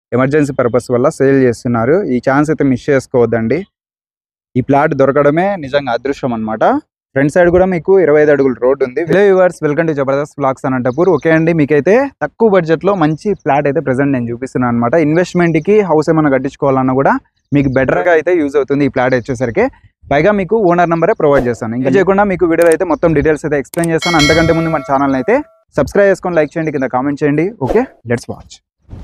emergency purpose వల్ల sale చేస్తున్నారు ఈ ఛాన్స్ అయితే మిస్ చేసుకోవద్దండి ఈ ప్లాట్ దొరకడమే నిజంగా అదృష్టం అన్నమాట ఫ్రంట్ సైడ్ కూడా మీకు ఇరవై ఐదు అడుగుల రోడ్ ఉంది hello viewers welcome to Jabardasth blogs Anantapur okay అండి మీకైతే తక్కువ బడ్జెట్ లో మంచి ప్లాట్ అయితే ప్రెసెంట్ నేను చూపిస్తున్నాను అనమాట ఇన్వెస్ట్మెంట్ కి హౌస్ ఏమైనా కట్టించుకోవాలన్నా కూడా మీకు బెటర్ గా అయితే యూజ్ అవుతుంది ఈ ప్లాట్ వచ్చేసరికి పైగా మీకు ఓనర్ నెంబరే ప్రొవైడ్ చేస్తాను ఇంకా చేయకుండా మీకు వీడియోలో అయితే మొత్తం డీటెయిల్స్ అయితే ఎక్స్ప్లెయిన్ చేస్తాను అంతకంటే ముందు మన ఛానల్ అయితే సబ్స్క్రైబ్ చేసుకొని లైక్ చేయండి కింద కామెంట్ చేయండి ఓకే లెట్స్ వాచ్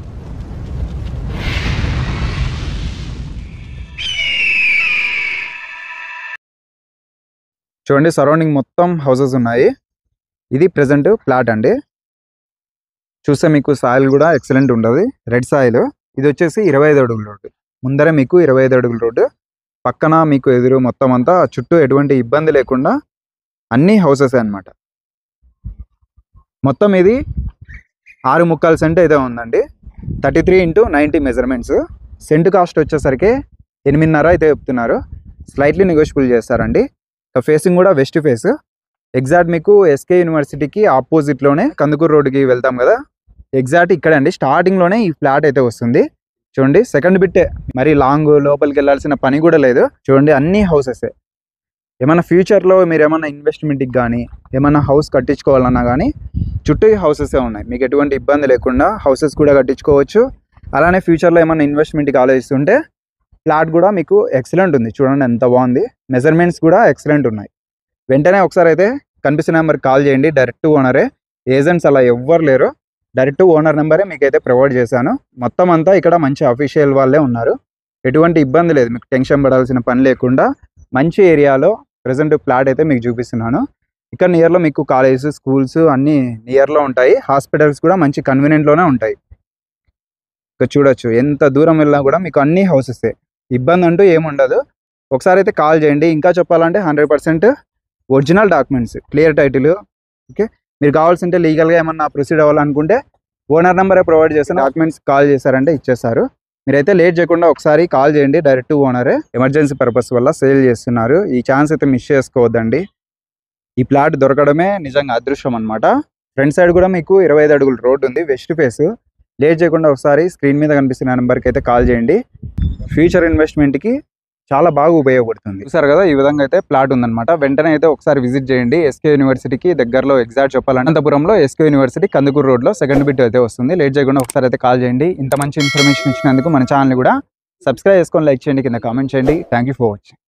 చూడండి సరౌండింగ్ మొత్తం హౌసెస్ ఉన్నాయి ఇది ప్రెసెంట్ ప్లాట్ అండి చూస్తే మీకు సాయిల్ కూడా ఎక్సలెంట్ ఉంటుంది రెడ్ సాయిల్ ఇది వచ్చేసి ఇరవై ఐదు అడుగుల రోడ్డు ముందర మీకు ఇరవై ఐదు అడుగుల రోడ్డు పక్కన మీకు ఎదురు మొత్తం అంతా చుట్టూ ఎటువంటి ఇబ్బంది లేకుండా అన్ని హౌసెస్ అన్నమాట మొత్తం ఇది ఆరు ముక్కాలు సెంట్ అయితే ఉందండి thirty three into ninety measurements cent cost వచ్చేసరికి ఎనిమిదిన్నర అయితే చెప్తున్నారు స్లైట్లీ నెగోషియబుల్ చేస్తారండి ఫేసింగ్ కూడా వెస్ట్ ఫేస్ ఎగ్జాక్ట్ మీకు ఎస్కే యూనివర్సిటీకి ఆపోజిట్లోనే కందుకూరు రోడ్డుకి వెళ్తాం కదా ఎగ్జాక్ట్ ఇక్కడ అండి స్టార్టింగ్లోనే ఈ ఫ్లాట్ అయితే వస్తుంది చూడండి సెకండ్ బిట్టే మరి లాంగ్ లోపలికి వెళ్ళాల్సిన పని కూడా లేదు చూడండి అన్ని హౌసెస్ ఏమైనా ఫ్యూచర్లో మీరు ఏమైనా ఇన్వెస్ట్మెంట్కి కానీ ఏమైనా హౌస్ కట్టించుకోవాలన్నా కానీ చుట్టూ హౌసెస్ ఉన్నాయి మీకు ఎటువంటి ఇబ్బంది లేకుండా హౌసెస్ కూడా కట్టించుకోవచ్చు అలానే ఫ్యూచర్లో ఏమైనా ఇన్వెస్ట్మెంట్కి ఆలోచిస్తుంటే ఫ్లాట్ కూడా మీకు ఎక్సలెంట్ ఉంది చూడండి ఎంత బాగుంది మెజర్మెంట్స్ కూడా ఎక్సలెంట్ ఉన్నాయి వెంటనే ఒకసారి అయితే కనిపిస్తున్న నెంబర్కి కాల్ చేయండి డైరెక్ట్ ఓనరే ఏజెంట్స్ అలా ఎవ్వరు లేరు డైరెక్ట్ ఓనర్ నెంబరే మీకు అయితే ప్రొవైడ్ చేశాను మొత్తం అంతా ఇక్కడ మంచి అఫీషియల్ వాళ్ళే ఉన్నారు ఎటువంటి ఇబ్బంది లేదు మీకు టెన్షన్ పడాల్సిన పని లేకుండా మంచి ఏరియాలో ప్రజెంట్ ప్లాట్ అయితే మీకు చూపిస్తున్నాను ఇక్కడ నియర్లో మీకు కాలేజెస్ స్కూల్స్ అన్నీ నియర్లో ఉంటాయి హాస్పిటల్స్ కూడా మంచి కన్వీనియంట్లోనే ఉంటాయి ఇక్కడ చూడొచ్చు ఎంత దూరం వెళ్ళినా కూడా మీకు అన్ని హౌసెస్ ఇబ్బంది అంటూ ఏముండదు ఒకసారి అయితే కాల్ చేయండి ఇంకా చెప్పాలంటే hundred percent original documents clear title okay మీరు కావాల్సింటే లీగల్గా ఏమన్నా ప్రొసీడ్ అవ్వాలనుకుంటే ఓనర్ నెంబరే ప్రొవైడ్ చేస్తాను డాక్యుమెంట్స్ కాల్ చేశారంటే ఇచ్చేస్తారు మీరైతే లేట్ చేయకుండా ఒకసారి కాల్ చేయండి డైరెక్ట్ ఓనరే ఎమర్జెన్సీ పర్పస్ వల్ల సేల్ చేస్తున్నారు ఈ ఛాన్స్ అయితే మిస్ చేసుకోవద్దండి ఈ ప్లాట్ దొరకడమే నిజంగా అదృష్టం అనమాట ఫ్రంట్ సైడ్ కూడా మీకు ఇరవై ఐదు అడుగుల రోడ్ ఉంది వెస్ట్ ఫేస్ లేట్ చేయకుండా ఒకసారి స్క్రీన్ మీద కనిపిస్తున్న నెంబర్కి అయితే కాల్ చేయండి ఫ్యూచర్ ఇన్వెస్ట్మెంట్కి చాలా బాగా ఉపయోగపడుతుంది చూసారు కదా ఈ విధంగా అయితే ప్లాట్ ఉందన్నమాట వెంటనే అయితే ఒకసారి విజిట్ చేయండి ఎస్కే యూనివర్సిటీకి దగ్గరలో ఎగ్జాక్ట్ చెప్పాలంటే అనంతపురంలో ఎస్కే యూనివర్సిటీ కందుకూరు రోడ్లో సెకండ్ బిట్ అయితే వస్తుంది లేట్ చేయకుండా ఒకసారి అయితే కాల్ చేయండి ఇంత మంచి ఇన్ఫర్మేషన్ ఇచ్చినందుకు మన ఛానల్ కూడా సబ్స్క్రైబ్ చేసుకొని లైక్ చేయండి కింద కామెంట్ చేయండి థ్యాంక్ యూ ఫర్ వాచింగ్